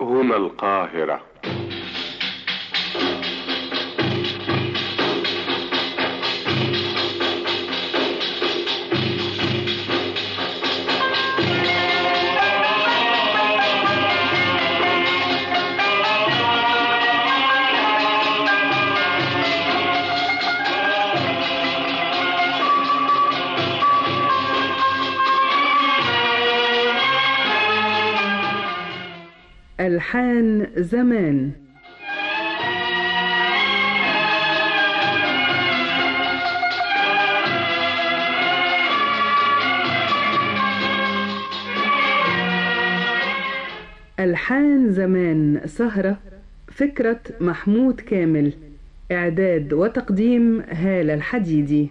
هنا القاهرة ألحان زمان ألحان زمان سهرة فكرة محمود كامل إعداد وتقديم هالة الحديدي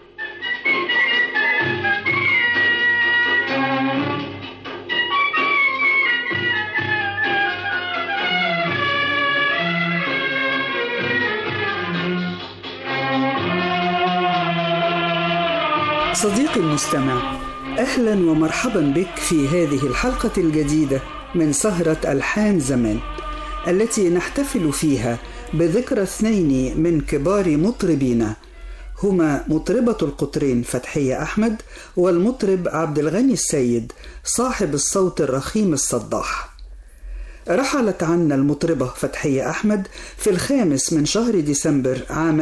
صديقي المستمع اهلا ومرحبا بك في هذه الحلقه الجديده من سهره الحان زمان التي نحتفل فيها بذكرى اثنين من كبار مطربينا هما مطربة القطرين فتحية أحمد والمطرب عبد الغني السيد صاحب الصوت الرخيم الصداح رحلت عنا المطربة فتحية أحمد في الخامس من شهر ديسمبر عام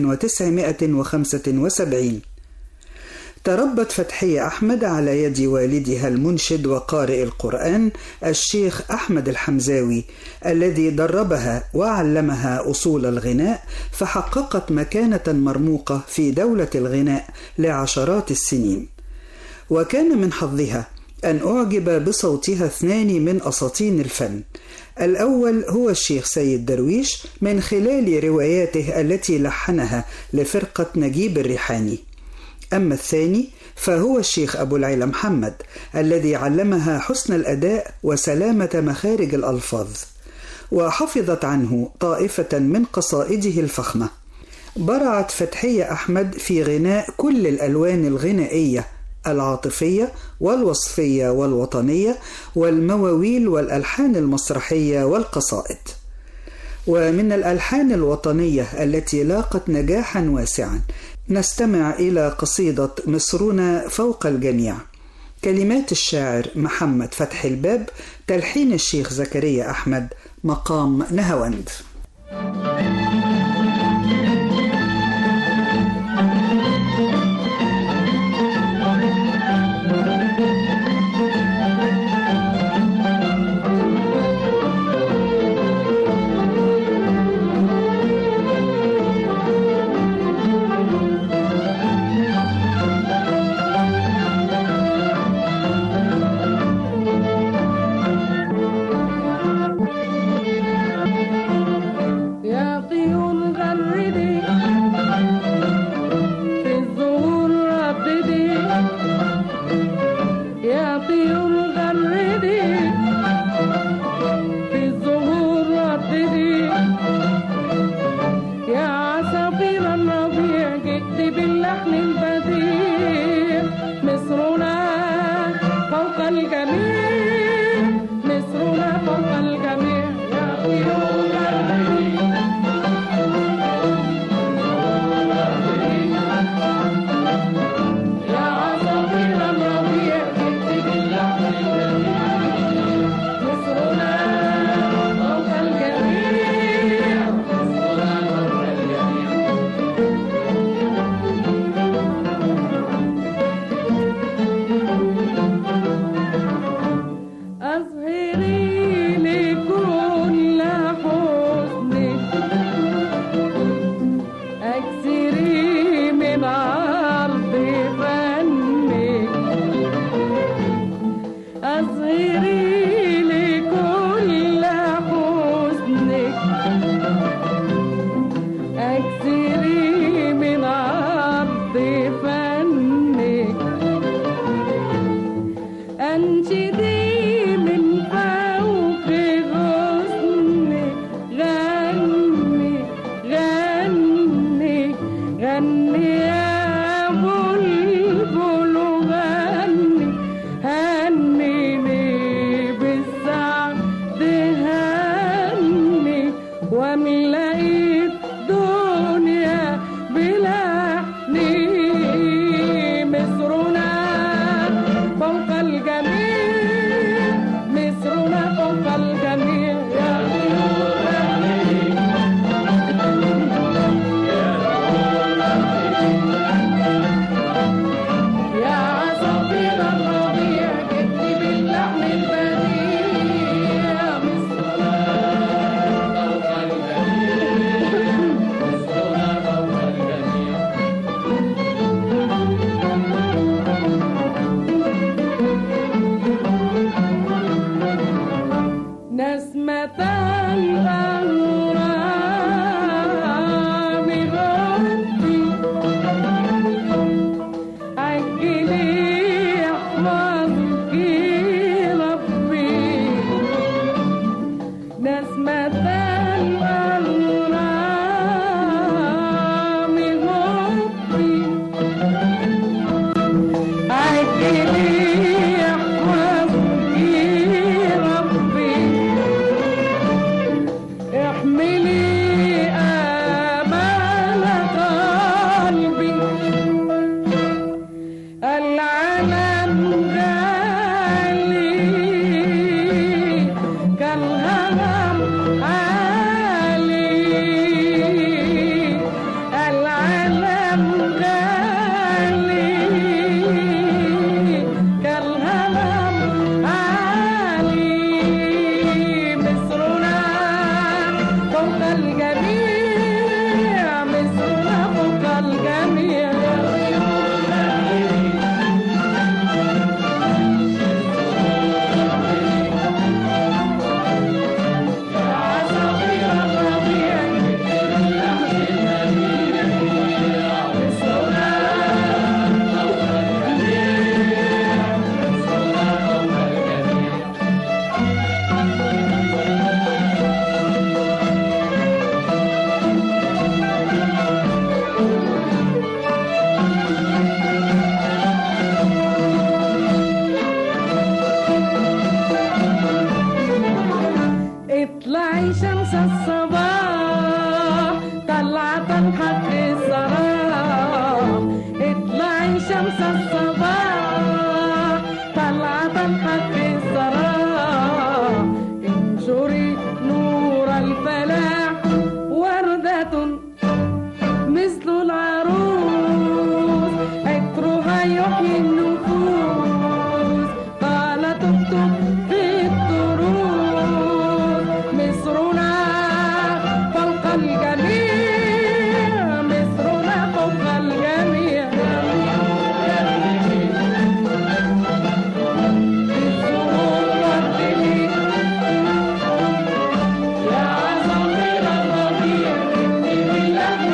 1975 تربت فتحية أحمد على يد والدها المنشد وقارئ القرآن الشيخ أحمد الحمزاوي الذي دربها وعلمها أصول الغناء فحققت مكانة مرموقة في دولة الغناء لعشرات السنين وكان من حظها أن أعجب بصوتها اثنان من أساطين الفن الأول هو الشيخ سيد درويش من خلال رواياته التي لحنها لفرقة نجيب الريحاني أما الثاني فهو الشيخ أبو العلا محمد الذي علمها حسن الأداء وسلامة مخارج الألفاظ وحفظت عنه طائفة من قصائده الفخمة برعت فتحية أحمد في غناء كل الألوان الغنائية العاطفية والوصفية والوطنية والمواويل والألحان المسرحية والقصائد ومن الألحان الوطنية التي لاقت نجاحا واسعا نستمع إلى قصيدة مصرنا فوق الجميع كلمات الشاعر محمد فتح الباب تلحين الشيخ زكريا أحمد مقام نهاوند نسمة الأهرام غطي عجلي يحفظك ربي نسمة الأهرام غطي عجلي يحفظك ربي احملي آمال قلبي العالم غالي كالهرم عالي العالم غالي كالهرم عالي مصرنا فوق الجميع مصرنا فوق الجميع اطلعي شمس الصباح طلعت الحق الصراح اطلعي شمس الصباح طلعت الحق الصراح انشري نور الفلاح وردة مثل العروس عطرها يحيي النفوس قال تكتب في الدروس مصرنا فوق الجميع مصرنا فوق الجميع بالسرور والدليل يا صغير الربيع إني بالأهل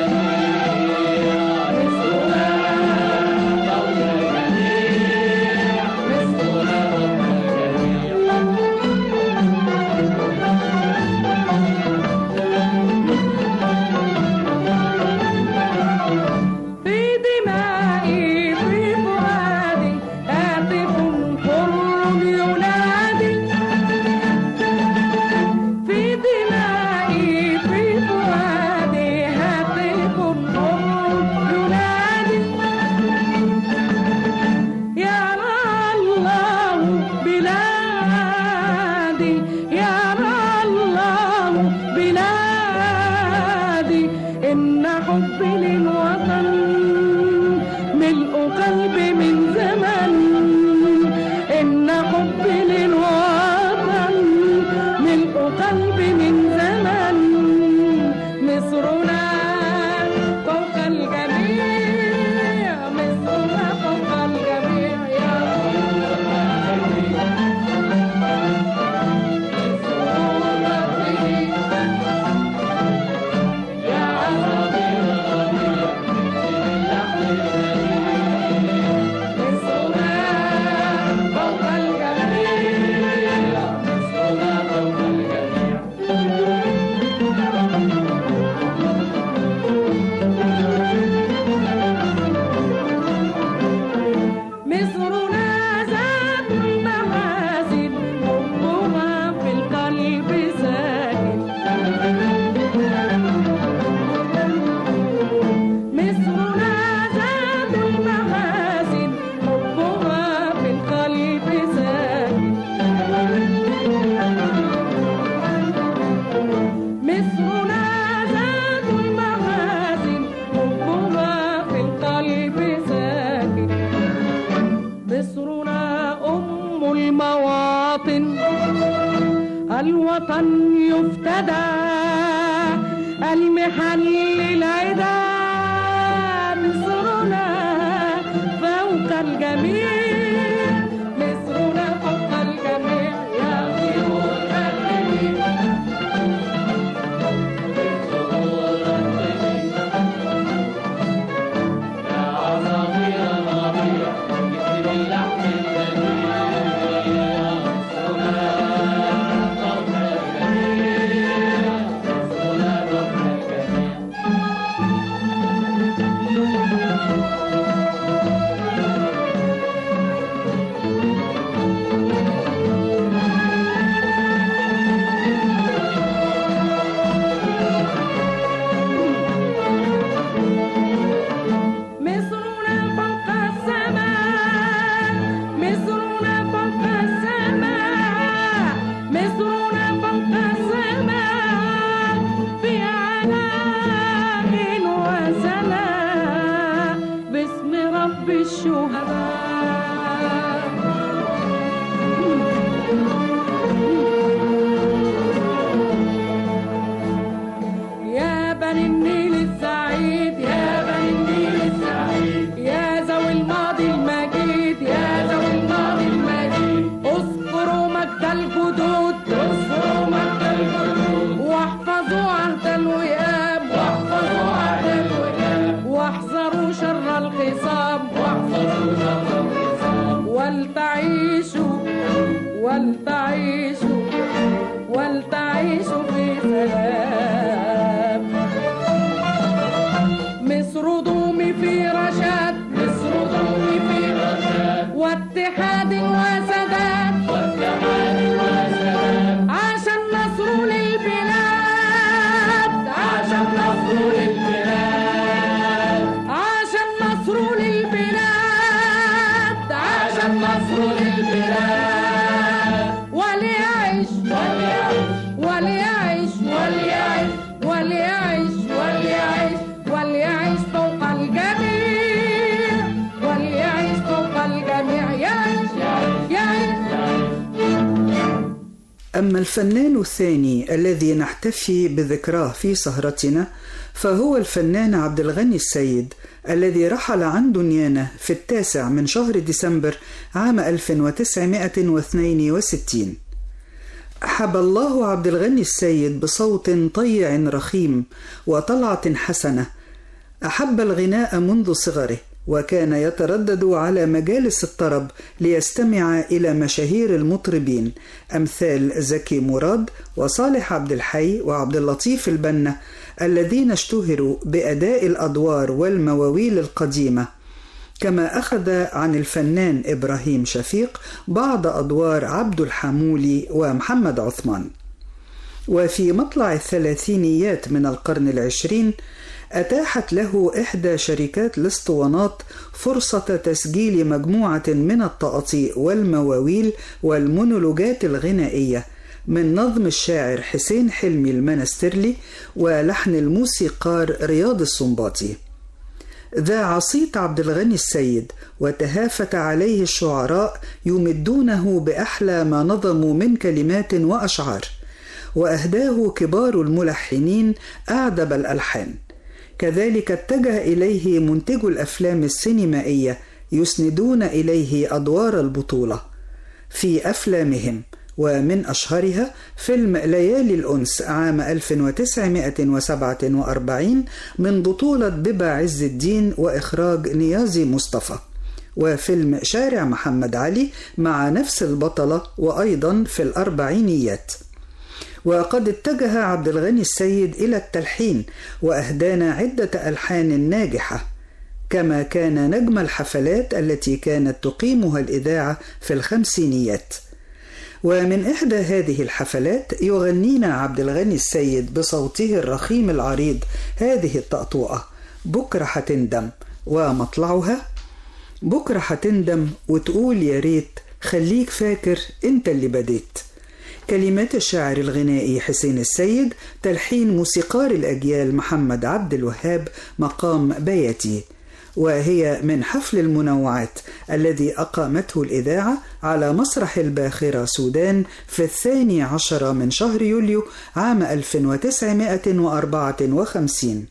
مصرنا فوق الجميع مصرنا فوق الجميع في دمائي في فؤادي هاتف حر ينادي في دمائي في فؤادي هاتف حر ينادي يا الله بلادي يا الله بلادي إن حبي للوطن ملء قلبي من زمن إن حبي للوطن ملء قلبي من زمن مصرنا فوق الجميع مصرنا فوق الجميع يا فوق الجميع مصرنا فوق الجميع مصرنا ذات المحاسن حبها في القلب ساكن مصرنا ذات المحاسن حبها في القلب ساكن مصرنا ذات المحاسن حبها في القلب ساكن مصرنا أم المواطن الوطن يفتدى المحن للعدا مصرنا فوق الجميع مصرنا فوق الجميع يا طيور الجميع أما الفنان الثاني الذي نحتفي بذكراه في سهرتنا فهو الفنان عبد الغني السيد الذي رحل عن دنيانا في التاسع من شهر ديسمبر عام 1962 حب الله عبد الغني السيد بصوت طيع رخيم وطلعة حسنة أحب الغناء منذ صغره وكان يتردد على مجالس الطرب ليستمع إلى مشاهير المطربين أمثال زكي مراد وصالح عبد الحي وعبد اللطيف البنا الذين اشتهروا بأداء الأدوار والمواويل القديمة كما أخذ عن الفنان إبراهيم شفيق بعض أدوار عبد الحمولي ومحمد عثمان وفي مطلع الثلاثينيات من القرن العشرين أتاحت له إحدى شركات الاسطوانات فرصة تسجيل مجموعة من التقاطيع والمواويل والمونولوجات الغنائية من نظم الشاعر حسين حلمي المنسترلي ولحن الموسيقار رياض السنباطي ذاع صيت عبد الغني السيد وتهافت عليه الشعراء يمدونه بأحلى ما نظموا من كلمات وأشعار وأهداه كبار الملحنين أعدب الألحان كذلك اتجه إليه منتجو الأفلام السينمائية يسندون إليه أدوار البطولة في أفلامهم ومن أشهرها فيلم ليالي الأنس عام 1947 من بطولة ببا عز الدين وإخراج نيازي مصطفى وفيلم شارع محمد علي مع نفس البطلة وأيضا في الأربعينيات وقد اتجه عبد الغني السيد إلى التلحين وأهدانا عدة ألحان ناجحة كما كان نجم الحفلات التي كانت تقيمها الإذاعة في الخمسينيات ومن إحدى هذه الحفلات يغنينا عبد الغني السيد بصوته الرخيم العريض هذه الطقطوقة بكرة هتندم ومطلعها بكرة هتندم وتقول يا ريت خليك فاكر انت اللي بديت كلمات الشاعر الغنائي حسين السيد تلحين موسيقار الأجيال محمد عبد الوهاب مقام بياتي وهي من حفل المنوعات الذي أقامته الإذاعة على مسرح الباخرة سودان في الثاني عشر من شهر يوليو عام 1954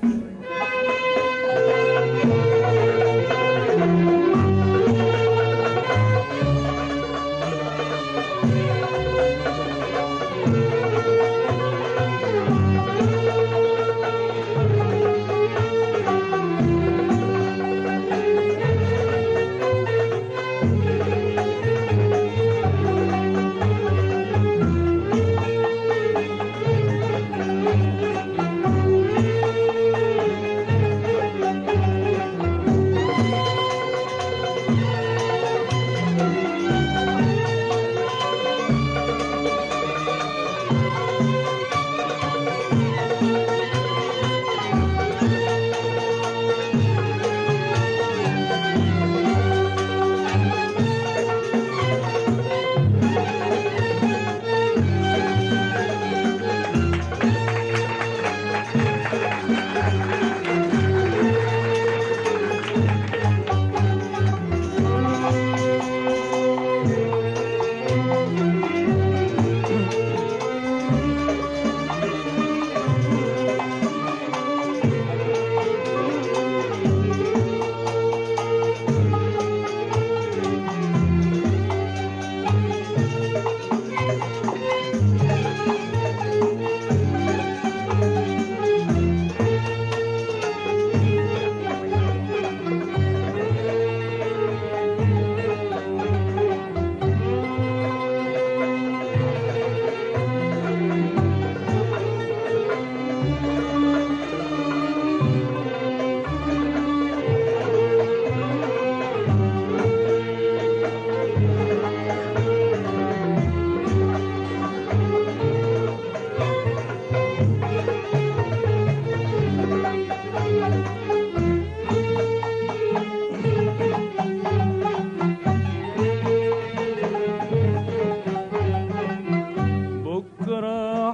بكرة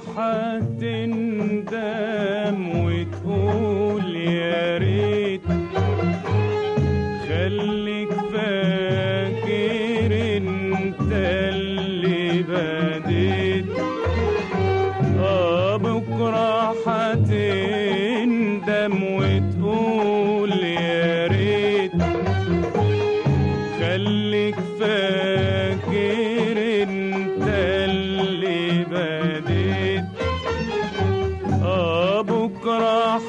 هتندم وتقول يا ريت خليك فاكر انت اللي بديت هتندم وتقول يا ريت خليك فاكر انت اللي بديت اه بكره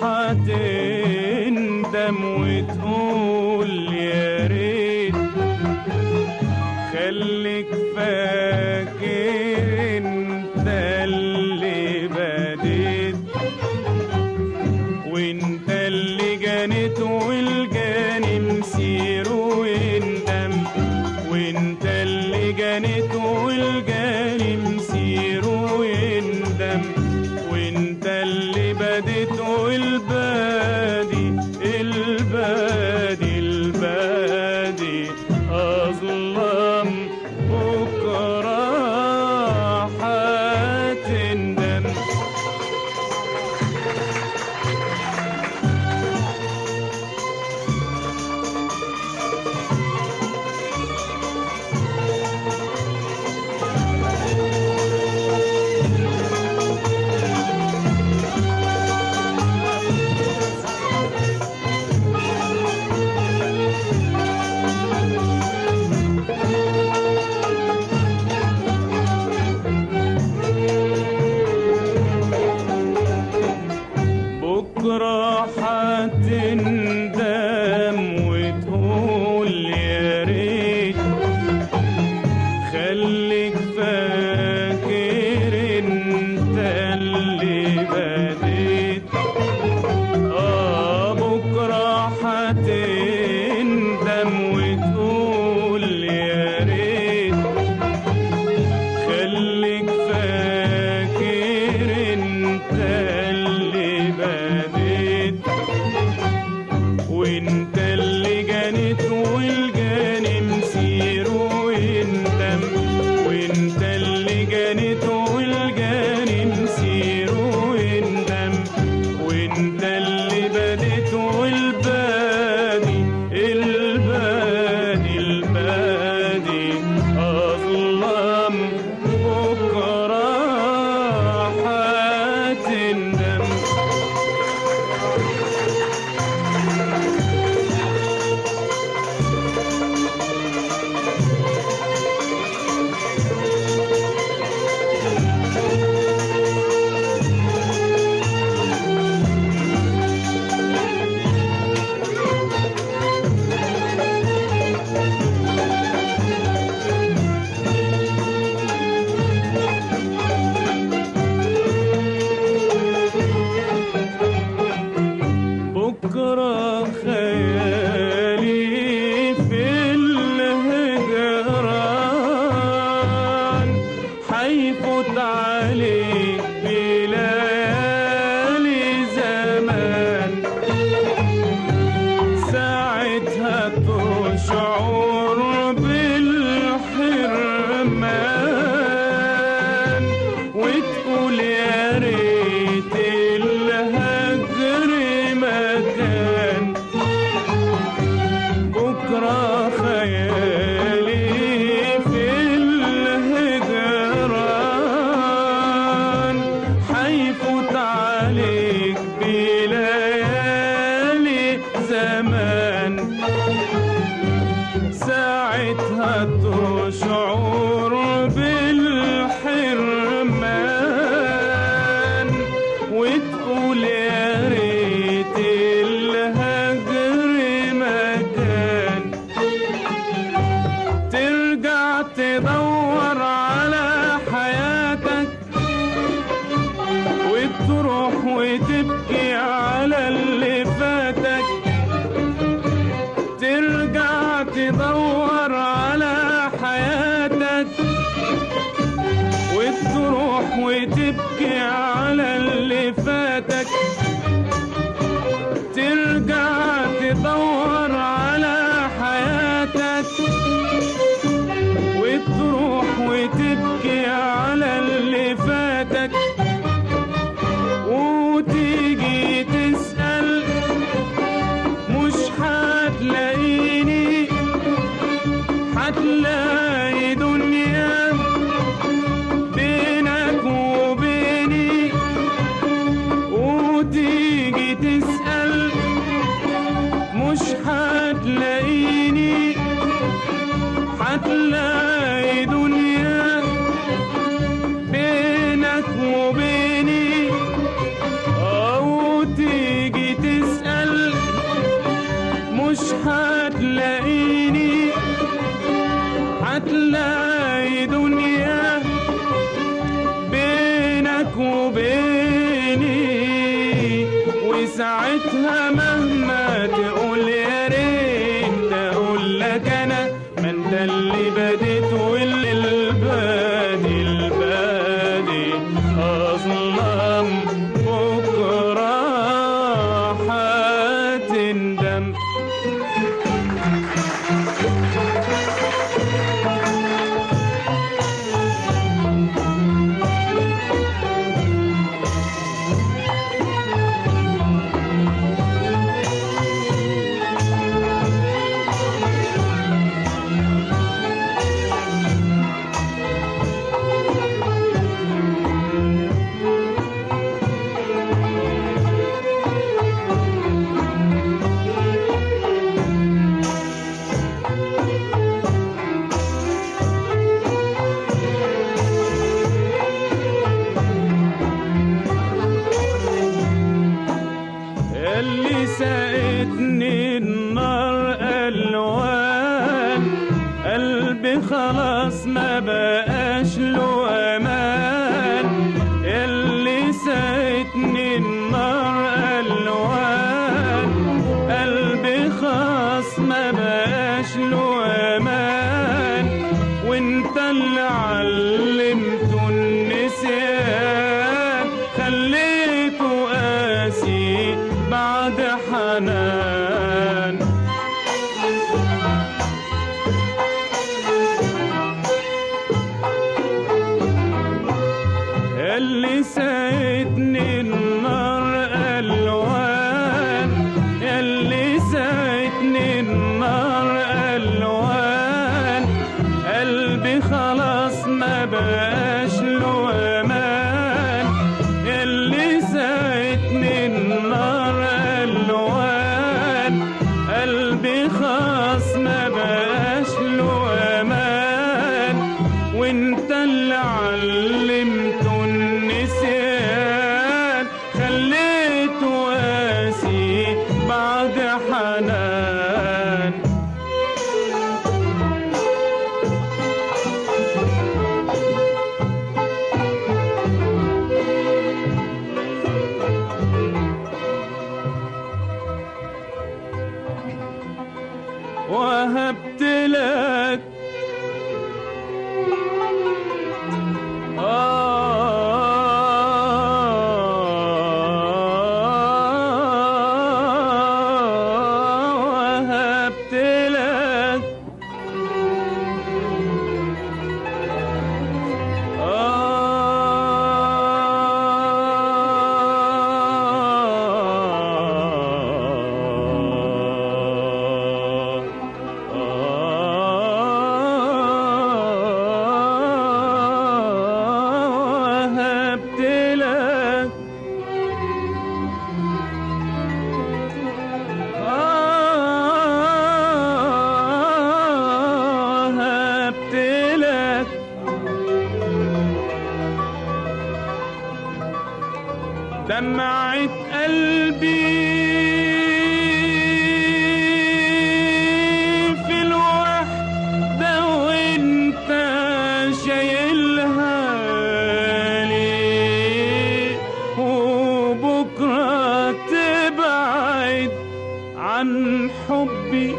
هتندم وتقول يا ريت خليك فاكر انت اللي بديت وانت اللي جنيت والجاني مسير ويندم وانت اللي جنيت والجاني مسير ويندم وانت اللي بديت والبادي البادي البادي اظلم بكره هتندم بكرة هتندم وتقول يا ريت خليك فاكر انت اللي بديت اه بكرة هتندم وتقول يا ريت خليك فاكر انت اللي بديت وانت اللي جنيت والجاني مسير ويندم وانت اللي جنيت والجاني مسير ويندم وانت اللي بديت والبادي البادي البادي اظلم بكره هتندم بكرة خيالي في الهجران حيفوت عليك بليالي زمان ساعتها تشعر بالحرمان وتقول يا ريت الهجر مكان بكرة خيالي في الهجران حيفوت عليك بليالي زمان ساعتها تشعر بالحرمان وتقول يا ريت الهجر مكان ترجع تدور على حياتك وتروح وتبكي على اللي فاتك ترجع تدور على حياتك وتروح وتبكي على اللي فاتك ترجع تدور على حياتك وتروح وتبكي على اللي فاتك وتيجي تسأل مش هتلاقيني هتلاقي دنيا بينك وبيني بينك وبيني وساعتها مهما تقول يا ريت اقول لك انا ما انت اللي بديت واللي البادي البادي اظلم بكره هتندم اللي ساقتني النار الوان قلبي خلاص ما بقاش له امان اللي ساقتني النار الوان قلبي خلاص ما بقاش له امان وانت اللي علمته النسيان خليته قاسي بعد حنان اللي ساعدني النار الوان اللي ساعدني النار الوان قلبي خلاص ما بقاش له امان اللي ساعدني النار الوان قلبي خلاص ما بقاش له امان وانت اللي علمته النسيان خليته قاسي بعد حنان وهبت لك وهبت لك وهبت لك وهبت لك دمعة قلبي في الوحدة وانت شايلها لي وبكرة تبعد عن حبي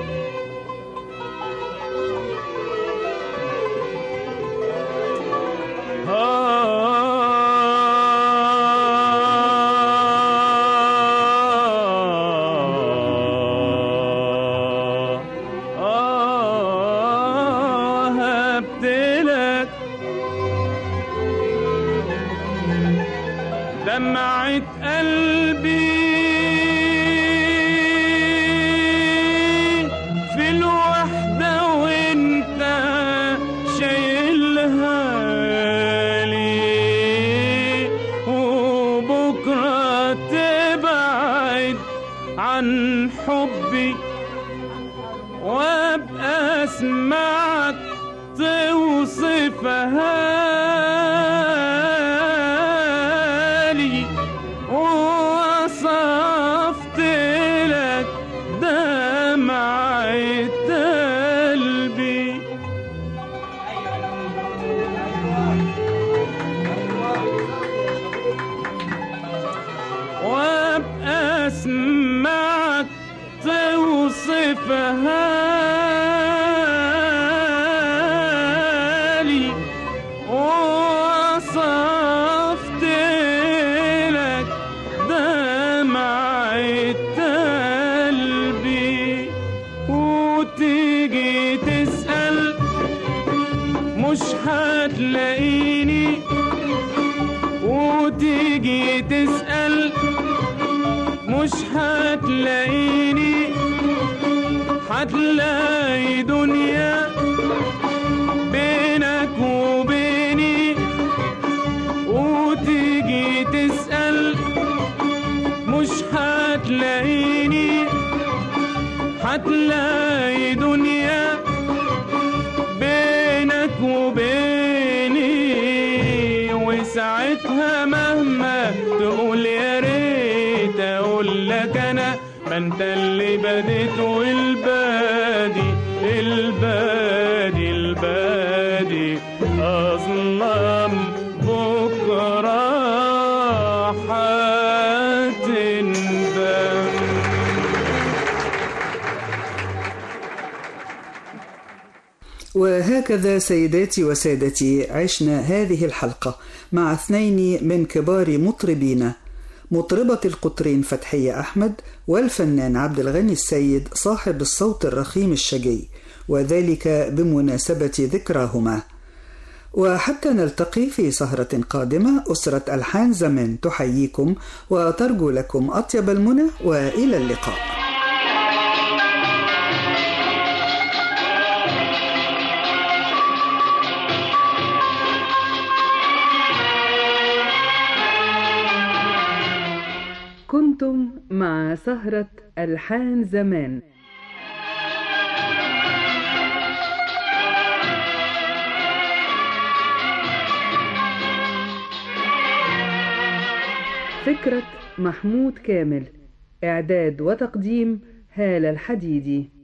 وهبت لك دمعة قلبي في الوحدة وانت شايلها لي وبكرة تبعد عن حبي وابقى اسمعك توصفها لي وصفت لك دمعة قلبي وصفتها لي وصفت لك دمعة قلبي وتيجي تسأل مش هتلاقيني وتيجي تسأل مش هتلاقيني هتلاقي دنيا بينك وبيني وتيجي تسأل مش هتلاقيني هتلاقي دنيا بينك وبيني وساعتها مهما تقول يا ريت اقول لك انا ما انت اللي بديت والبادي البادي البادي اظلم بكره هتندم وهكذا سيداتي وسادتي عشنا هذه الحلقة مع اثنين من كبار مطربينا مطربة القطرين فتحية أحمد والفنان عبد الغني السيد صاحب الصوت الرخيم الشجي وذلك بمناسبة ذكراهما وحتى نلتقي في سهرة قادمة أسرة ألحان زمان تحييكم وترجو لكم أطيب المنى وإلى اللقاء كنتم مع سهرة ألحان زمان فكرة محمود كامل إعداد وتقديم هالة الحديدي